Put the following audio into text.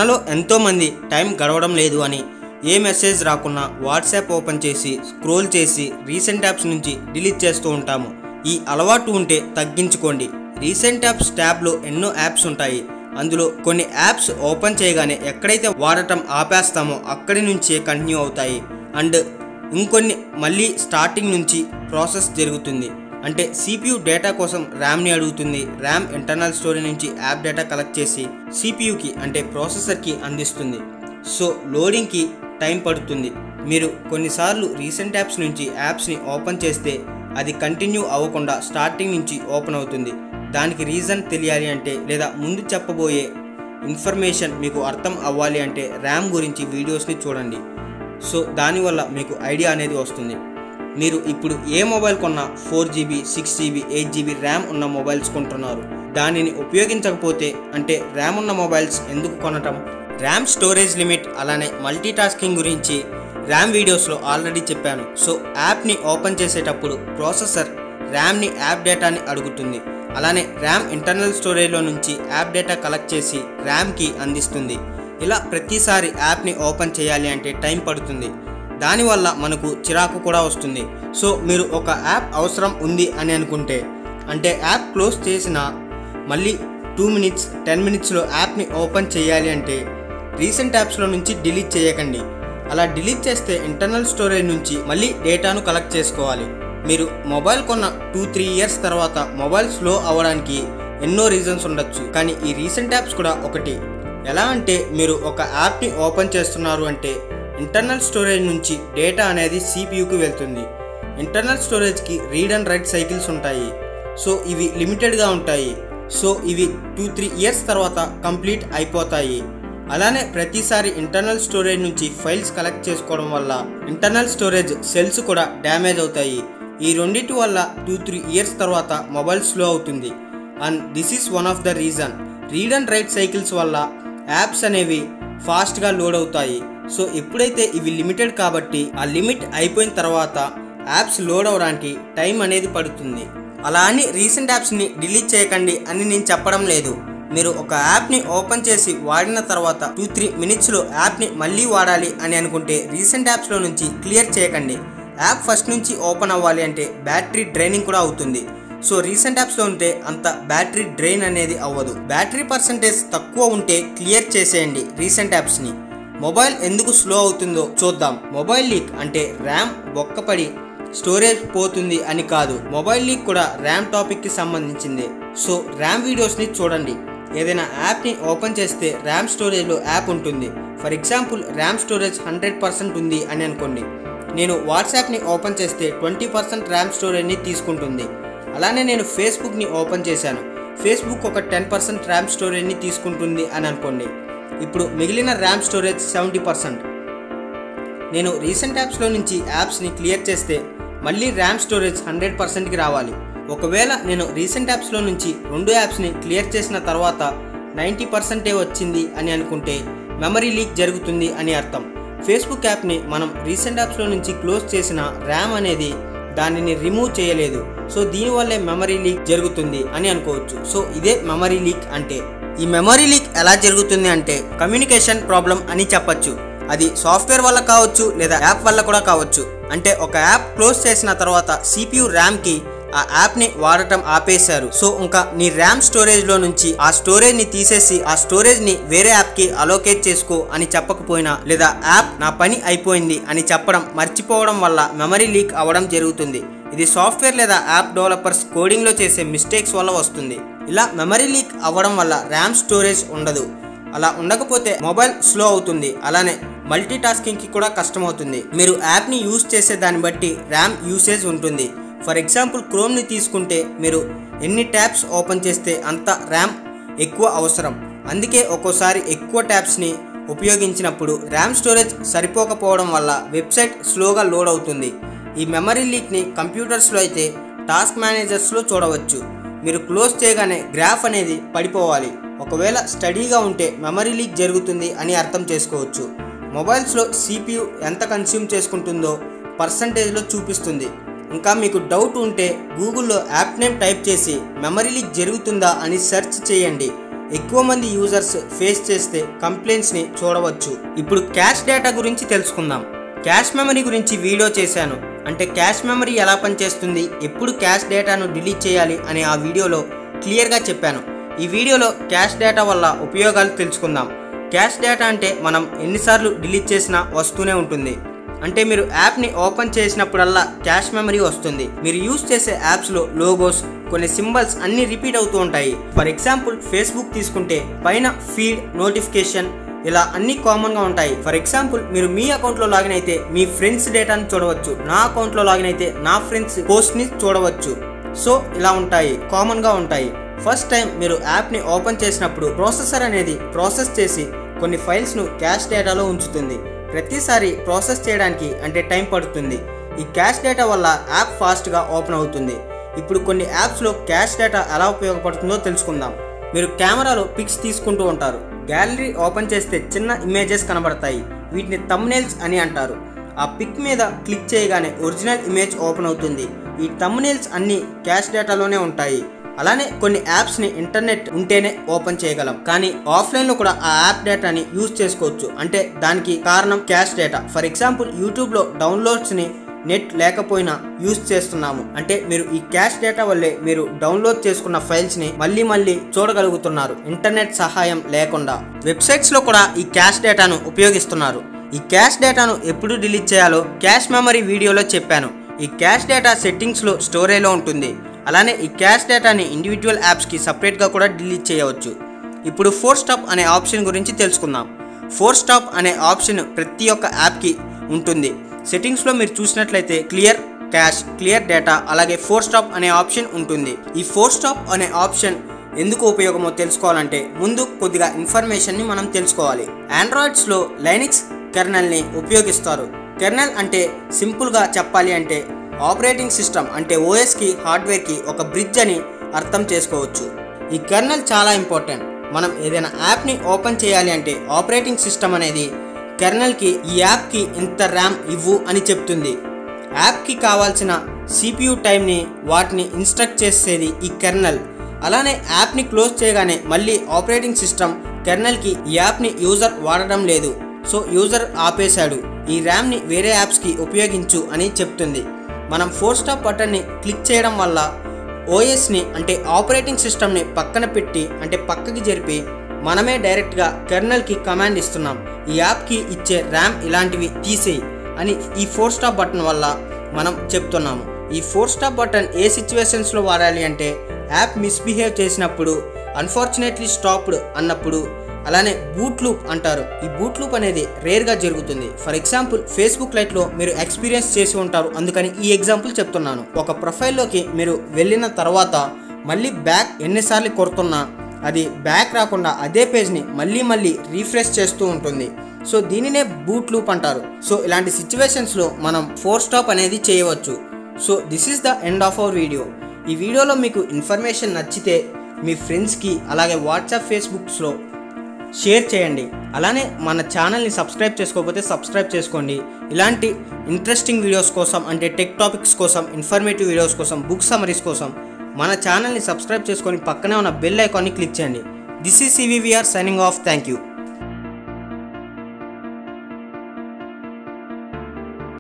మనలో ఎంతోమంది టైం గడవడం లేదు అని ఏ మెసేజ్ రాకున్నా వాట్సాప్ ఓపెన్ చేసి స్క్రోల్ చేసి రీసెంట్ యాప్స్ నుంచి డిలీట్ చేస్తూ ఉంటాము ఈ అలవాటు ఉంటే తగ్గించుకోండి రీసెంట్ యాప్స్ ట్యాబ్లో ఎన్నో యాప్స్ ఉంటాయి అందులో కొన్ని యాప్స్ ఓపెన్ చేయగానే ఎక్కడైతే వాడటం ఆపేస్తామో అక్కడి నుంచే కంటిన్యూ అవుతాయి అండ్ ఇంకొన్ని మళ్ళీ స్టార్టింగ్ నుంచి ప్రాసెస్ జరుగుతుంది అంటే సిపియు డేటా కోసం ర్యామ్ని అడుగుతుంది ర్యామ్ ఇంటర్నల్ స్టోరీ నుంచి యాప్ డేటా కలెక్ట్ చేసి సిపియుకి అంటే ప్రాసెసర్కి అందిస్తుంది సో లోడింగ్కి టైం పడుతుంది మీరు కొన్నిసార్లు రీసెంట్ యాప్స్ నుంచి యాప్స్ని ఓపెన్ చేస్తే అది కంటిన్యూ అవ్వకుండా స్టార్టింగ్ నుంచి ఓపెన్ అవుతుంది దానికి రీజన్ తెలియాలి అంటే లేదా ముందు చెప్పబోయే ఇన్ఫర్మేషన్ మీకు అర్థం అవ్వాలి అంటే ర్యామ్ గురించి వీడియోస్ని చూడండి సో దానివల్ల మీకు ఐడియా అనేది వస్తుంది మీరు ఇప్పుడు ఏ మొబైల్ కొన్నా four GB six GB eight GB RAM ఉన్న మొబైల్స్ కొంటున్నారు దానిని ఉపయోగించకపోతే అంటే ర్యామ్ ఉన్న మొబైల్స్ ఎందుకు కొనటం ర్యామ్ స్టోరేజ్ లిమిట్ అలానే మల్టీ టాస్కింగ్ గురించి ర్యామ్ వీడియోస్లో ఆల్రెడీ చెప్పాను సో యాప్ని ఓపెన్ చేసేటప్పుడు ప్రాసెసర్ ర్యామ్ని యాప్ డేటాని అడుగుతుంది అలానే ర్యామ్ ఇంటర్నల్ స్టోరేజ్లో నుంచి యాప్ డేటా కలెక్ట్ చేసి ర్యామ్కి అందిస్తుంది ఇలా ప్రతిసారి యాప్ని ఓపెన్ చేయాలి అంటే టైం పడుతుంది దానివల్ల మనకు చిరాకు కూడా వస్తుంది సో మీరు ఒక యాప్ అవసరం ఉంది అని అనుకుంటే అంటే యాప్ క్లోజ్ చేసిన మళ్ళీ టూ మినిట్స్ టెన్ మినిట్స్లో యాప్ని ఓపెన్ చేయాలి అంటే రీసెంట్ యాప్స్లో నుంచి డిలీట్ చేయకండి అలా డిలీట్ చేస్తే ఇంటర్నల్ స్టోరేజ్ నుంచి మళ్ళీ డేటాను కలెక్ట్ చేసుకోవాలి మీరు మొబైల్ కొన్న టూ త్రీ ఇయర్స్ తర్వాత మొబైల్ స్లో అవ్వడానికి ఎన్నో రీజన్స్ ఉండొచ్చు కానీ ఈ రీసెంట్ యాప్స్ కూడా ఒకటి ఎలా అంటే మీరు ఒక యాప్ని ఓపెన్ చేస్తున్నారు అంటే ఇంటర్నల్ స్టోరేజ్ నుంచి డేటా అనేది సిపియుకి వెళ్తుంది ఇంటర్నల్ స్టోరేజ్కి రీడ్ అండ్ రైట్ సైకిల్స్ ఉంటాయి సో ఇవి లిమిటెడ్గా ఉంటాయి సో ఇవి టూ త్రీ ఇయర్స్ తర్వాత కంప్లీట్ అయిపోతాయి అలానే ప్రతిసారి ఇంటర్నల్ స్టోరేజ్ నుంచి ఫైల్స్ కలెక్ట్ చేసుకోవడం వల్ల ఇంటర్నల్ స్టోరేజ్ సెల్స్ కూడా డ్యామేజ్ అవుతాయి ఈ రెండింటి వల్ల టూ త్రీ ఇయర్స్ తర్వాత మొబైల్ స్లో అవుతుంది and this is one of the reason read and write cycles వల్ల యాప్స్ అనేవి ఫాస్ట్గా లోడ్ అవుతాయి సో ఎప్పుడైతే ఇవి లిమిటెడ్ కాబట్టి ఆ లిమిట్ అయిపోయిన తర్వాత యాప్స్ లోడ్ అవడానికి టైం అనేది పడుతుంది అలా అని రీసెంట్ యాప్స్ని డిలీట్ చేయకండి అని నేను చెప్పడం లేదు మీరు ఒక యాప్ని ఓపెన్ చేసి వాడిన తర్వాత టూ త్రీ మినిట్స్లో యాప్ని మళ్ళీ వాడాలి అని అనుకుంటే రీసెంట్ యాప్స్లో నుంచి క్లియర్ చేయకండి యాప్ ఫస్ట్ నుంచి ఓపెన్ అవ్వాలి అంటే బ్యాటరీ డ్రైనింగ్ కూడా అవుతుంది సో రీసెంట్ యాప్స్లో ఉంటే అంత బ్యాటరీ డ్రైన్ అనేది అవ్వదు బ్యాటరీ పర్సంటేజ్ తక్కువ ఉంటే క్లియర్ చేసేయండి రీసెంట్ యాప్స్ని మొబైల్ ఎందుకు స్లో అవుతుందో చూద్దాం మొబైల్ లీక్ అంటే ర్యామ్ బొక్కపడి స్టోరేజ్ పోతుంది అని కాదు మొబైల్ లీక్ కూడా ర్యామ్ టాపిక్కి సంబంధించింది సో ర్యామ్ వీడియోస్ని చూడండి ఏదైనా యాప్ని ఓపెన్ చేస్తే ర్యామ్ స్టోరేజ్లో యాప్ ఉంటుంది for example RAM storage hundred percent ఉంది అని అనుకోండి నేను వాట్సాప్ని ఓపెన్ చేస్తే ట్వంటీ పర్సెంట్ ర్యామ్ స్టోరేజ్ని తీసుకుంటుంది అలానే నేను ఫేస్బుక్ని ఓపెన్ చేశాను ఫేస్బుక్ ఒక టెన్ పర్సెంట్ ర్యామ్ స్టోరేజ్ని తీసుకుంటుంది అని అనుకోండి ఇప్పుడు మిగిలిన ర్యామ్ స్టోరేజ్ సెవెంటీ పర్సెంట్ నేను రీసెంట్ యాప్స్లో నుంచి యాప్స్ని క్లియర్ చేస్తే మళ్ళీ ర్యామ్ స్టోరేజ్ హండ్రెడ్ పర్సెంట్కి రావాలి ఒకవేళ నేను రీసెంట్ యాప్స్లో నుంచి రెండు యాప్స్ని క్లియర్ చేసిన తర్వాత నైంటీ పర్సెంటే వచ్చింది అని అనుకుంటే మెమరీ లీక్ జరుగుతుంది అని అర్థం ఫేస్బుక్ యాప్ని మనం రీసెంట్ యాప్స్లో నుంచి క్లోజ్ చేసిన ర్యామ్ అనేది దానిని రిమూవ్ చేయలేదు సో దీనివల్లే మెమరీ లీక్ జరుగుతుంది అని అనుకోవచ్చు సో ఇదే మెమరీ లీక్ అంటే ఈ మెమరీ లీక్ ఎలా జరుగుతుంది అంటే కమ్యూనికేషన్ ప్రాబ్లం అని చెప్పచ్చు అది సాఫ్ట్వేర్ వల్ల కావచ్చు లేదా యాప్ వల్ల కూడా కావచ్చు అంటే ఒక యాప్ క్లోజ్ చేసిన తర్వాత సిపియు ర్యామ్కి ఆ యాప్ని వాడటం ఆపేశారు సో ఇంకా నీ ర్యామ్ స్టోరేజ్లో నుంచి ఆ స్టోరేజ్ని తీసేసి ఆ స్టోరేజ్ని వేరే యాప్కి అలోకేట్ చేసుకో అని చెప్పకపోయినా లేదా యాప్ నా పని అయిపోయింది అని చెప్పడం మర్చిపోవడం వల్ల మెమరీ లీక్ అవ్వడం జరుగుతుంది ఇది సాఫ్ట్వేర్ లేదా యాప్ డెవలపర్స్ కోడింగ్లో చేసే మిస్టేక్స్ వల్ల వస్తుంది ఇలా మెమరీ లీక్ అవ్వడం వల్ల ర్యామ్ స్టోరేజ్ ఉండదు అలా ఉండకపోతే మొబైల్ స్లో అవుతుంది అలానే మల్టీ టాస్కింగ్కి కూడా కష్టమవుతుంది మీరు యాప్ని యూస్ చేసే దాన్ని బట్టి ర్యామ్ యూసేజ్ ఉంటుంది ఫర్ ఎగ్జాంపుల్ క్రోమ్ని తీసుకుంటే మీరు ఎన్ని ట్యాబ్స్ ఓపెన్ చేస్తే అంత ర్యామ్ ఎక్కువ అవసరం అందుకే ఒక్కోసారి ఎక్కువ ట్యాబ్స్ని ఉపయోగించినప్పుడు ర్యామ్ స్టోరేజ్ సరిపోకపోవడం వల్ల వెబ్సైట్ స్లోగా లోడ్ అవుతుంది ఈ మెమరీ లీక్ని కంప్యూటర్స్లో అయితే టాస్క్ మేనేజర్స్లో చూడవచ్చు మీరు క్లోజ్ చేయగానే గ్రాఫ్ అనేది పడిపోవాలి ఒకవేళ స్టడీగా ఉంటే మెమరీ లీక్ జరుగుతుంది అని అర్థం చేసుకోవచ్చు మొబైల్స్లో సిపియు ఎంత కన్స్యూమ్ చేసుకుంటుందో పర్సంటేజ్లో చూపిస్తుంది ఇంకా మీకు డౌట్ ఉంటే గూగుల్లో యాప్ నేమ్ టైప్ చేసి మెమరీ లీక్ జరుగుతుందా అని సెర్చ్ చేయండి ఎక్కువ మంది యూజర్స్ ఫేస్ చేస్తే కంప్లైంట్స్ని చూడవచ్చు ఇప్పుడు క్యాష్ డేటా గురించి తెలుసుకుందాం క్యాష్ మెమరీ గురించి వీడియో చేశాను అంటే క్యాష్ మెమరీ ఎలా పనిచేస్తుంది ఎప్పుడు క్యాష్ డేటాను డిలీట్ చేయాలి అని ఆ వీడియోలో క్లియర్గా చెప్పాను ఈ వీడియోలో క్యాష్ డేటా వల్ల ఉపయోగాలు తెలుసుకుందాం క్యాష్ డేటా అంటే మనం ఎన్నిసార్లు డిలీట్ చేసినా వస్తూనే ఉంటుంది అంటే మీరు యాప్ని ఓపెన్ చేసినప్పుడల్లా క్యాష్ మెమరీ వస్తుంది మీరు యూస్ చేసే యాప్స్లో లోగోస్ కొన్ని సింబల్స్ అన్ని రిపీట్ అవుతూ ఉంటాయి ఫర్ ఎగ్జాంపుల్ ఫేస్బుక్ తీసుకుంటే పైన ఫీడ్ నోటిఫికేషన్ ఇలా అన్ని కామన్గా ఉంటాయి ఫర్ ఎగ్జాంపుల్ మీరు మీ అకౌంట్లో లాగిన్ అయితే మీ ఫ్రెండ్స్ డేటాను చూడవచ్చు నా అకౌంట్లో లాగిన్ అయితే నా ఫ్రెండ్స్ పోస్ట్ని చూడవచ్చు సో ఇలా ఉంటాయి కామన్గా ఉంటాయి ఫస్ట్ టైం మీరు యాప్ని ఓపెన్ చేసినప్పుడు ప్రాసెసర్ అనేది ప్రాసెస్ చేసి కొన్ని ఫైల్స్ను క్యాష్ డేటాలో ఉంచుతుంది ప్రతిసారి ప్రాసెస్ చేయడానికి అంటే టైం పడుతుంది ఈ క్యాష్ డేటా వల్ల యాప్ ఫాస్ట్గా ఓపెన్ అవుతుంది ఇప్పుడు కొన్ని యాప్స్లో క్యాష్ డేటా ఎలా ఉపయోగపడుతుందో తెలుసుకుందాం మీరు కెమెరాలో పిక్స్ తీసుకుంటూ ఉంటారు గ్యాలరీ ఓపెన్ చేస్తే చిన్న ఇమేజెస్ కనబడతాయి వీటిని తమ్నేల్స్ అని అంటారు ఆ పిక్ మీద క్లిక్ చేయగానే ఒరిజినల్ ఇమేజ్ ఓపెన్ అవుతుంది ఈ తమ్నేల్స్ అన్ని క్యాష్ డేటాలోనే ఉంటాయి అలానే కొన్ని యాప్స్ని ఇంటర్నెట్ ఉంటేనే ఓపెన్ చేయగలం కానీ ఆఫ్లైన్లో కూడా ఆ యాప్ డేటాని యూజ్ చేసుకోవచ్చు అంటే దానికి కారణం క్యాష్ డేటా ఫర్ ఎగ్జాంపుల్ యూట్యూబ్లో డౌన్లోడ్స్ని నెట్ లేకపోయినా యూజ్ చేస్తున్నాము అంటే మీరు ఈ క్యాష్ డేటా వల్లే మీరు డౌన్లోడ్ చేసుకున్న ఫైల్స్ని మళ్ళీ మళ్ళీ చూడగలుగుతున్నారు ఇంటర్నెట్ సహాయం లేకుండా వెబ్సైట్స్లో కూడా ఈ క్యాష్ డేటాను ఉపయోగిస్తున్నారు ఈ క్యాష్ డేటాను ఎప్పుడు డిలీట్ చేయాలో క్యాష్ మెమరీ వీడియోలో చెప్పాను ఈ క్యాష్ డేటా సెట్టింగ్స్లో స్టోరేజ్లో ఉంటుంది అలానే ఈ క్యాష్ డేటాని ఇండివిజువల్ యాప్స్కి సపరేట్గా కూడా డిలీట్ చేయవచ్చు ఇప్పుడు ఫోర్ స్టాప్ అనే ఆప్షన్ గురించి తెలుసుకుందాం ఫోర్ స్టాప్ అనే ఆప్షన్ ప్రతి ఒక్క యాప్కి ఉంటుంది సెట్టింగ్స్లో మీరు చూసినట్లయితే క్లియర్ క్యాష్ క్లియర్ డేటా అలాగే ఫోర్ స్టాప్ అనే ఆప్షన్ ఉంటుంది ఈ ఫోర్ స్టాప్ అనే ఆప్షన్ ఎందుకు ఉపయోగమో తెలుసుకోవాలంటే ముందు కొద్దిగా ఇన్ఫర్మేషన్ని మనం తెలుసుకోవాలి ఆండ్రాయిడ్స్లో లైనిక్స్ కెర్నల్ని ఉపయోగిస్తారు కెర్నల్ అంటే సింపుల్గా చెప్పాలి అంటే ఆపరేటింగ్ సిస్టమ్ అంటే ఓఎస్కి హార్డ్వేర్కి ఒక బ్రిడ్జ్ అని అర్థం చేసుకోవచ్చు ఈ కెర్నల్ చాలా ఇంపార్టెంట్ మనం ఏదైనా యాప్ని ఓపెన్ చేయాలి అంటే ఆపరేటింగ్ సిస్టమ్ అనేది కెర్నల్కి ఈ యాప్కి ఇంత ర్యామ్ ఇవ్వు అని చెప్తుంది యాప్కి కావాల్సిన సిపియు టైంని వాటిని ఇన్స్ట్రక్ట్ చేసేది ఈ కెర్నల్ అలానే యాప్ని క్లోజ్ చేయగానే మళ్ళీ ఆపరేటింగ్ సిస్టమ్ కెర్నల్కి ఈ యాప్ని యూజర్ వాడడం లేదు సో యూజర్ ఆపేశాడు ఈ ర్యామ్ని వేరే యాప్స్కి ఉపయోగించు అని చెప్తుంది మనం ఫోర్ స్టాప్ బటన్ని క్లిక్ చేయడం వల్ల ఓఎస్ని అంటే ఆపరేటింగ్ సిస్టమ్ని పక్కన పెట్టి అంటే పక్కకి జరిపి మనమే డైరెక్ట్గా కెర్నల్కి కమాండ్ ఇస్తున్నాం ఈ యాప్కి ఇచ్చే ర్యామ్ ఇలాంటివి తీసేయి అని ఈ ఫోర్ స్టాప్ బటన్ వల్ల మనం చెప్తున్నాము ఈ ఫోర్ స్టాప్ బటన్ ఏ సిచ్యువేషన్స్లో వాడాలి అంటే యాప్ మిస్బిహేవ్ చేసినప్పుడు అన్ఫార్చునేట్లీ స్టాప్డ్ అన్నప్పుడు అలానే బూట్ లూప్ అంటారు ఈ బూట్ లూప్ అనేది రేర్గా జరుగుతుంది ఫర్ ఎగ్జాంపుల్ ఫేస్బుక్ లైట్లో మీరు ఎక్స్పీరియన్స్ చేసి ఉంటారు అందుకని ఈ ఎగ్జాంపుల్ చెప్తున్నాను ఒక ప్రొఫైల్లోకి మీరు వెళ్ళిన తర్వాత మళ్ళీ బ్యాక్ ఎన్నిసార్లు కొడుతున్నా అది బ్యాక్ రాకుండా అదే పేజ్ని మళ్ళీ మళ్ళీ రీఫ్రెష్ చేస్తూ ఉంటుంది సో దీనినే బూట్ లూప్ అంటారు సో ఇలాంటి సిచ్యువేషన్స్లో మనం ఫోర్ స్టాప్ అనేది చేయవచ్చు so this is the end of our video ఈ వీడియోలో మీకు ఇన్ఫర్మేషన్ నచ్చితే మీ ఫ్రెండ్స్కి అలాగే వాట్సాప్ ఫేస్బుక్స్లో షేర్ చేయండి అలానే మన ఛానల్ని సబ్స్క్రైబ్ చేసుకోకపోతే సబ్స్క్రైబ్ చేసుకోండి ఇలాంటి ఇంట్రెస్టింగ్ వీడియోస్ కోసం అంటే టెక్ టాపిక్స్ కోసం ఇన్ఫర్మేటివ్ వీడియోస్ కోసం బుక్ సమరీస్ కోసం మన ఛానల్ని సబ్స్క్రైబ్ చేసుకొని పక్కనే ఉన్న బెల్ ఐకాన్ని క్లిక్ చేయండి this is CVVR signing off thank you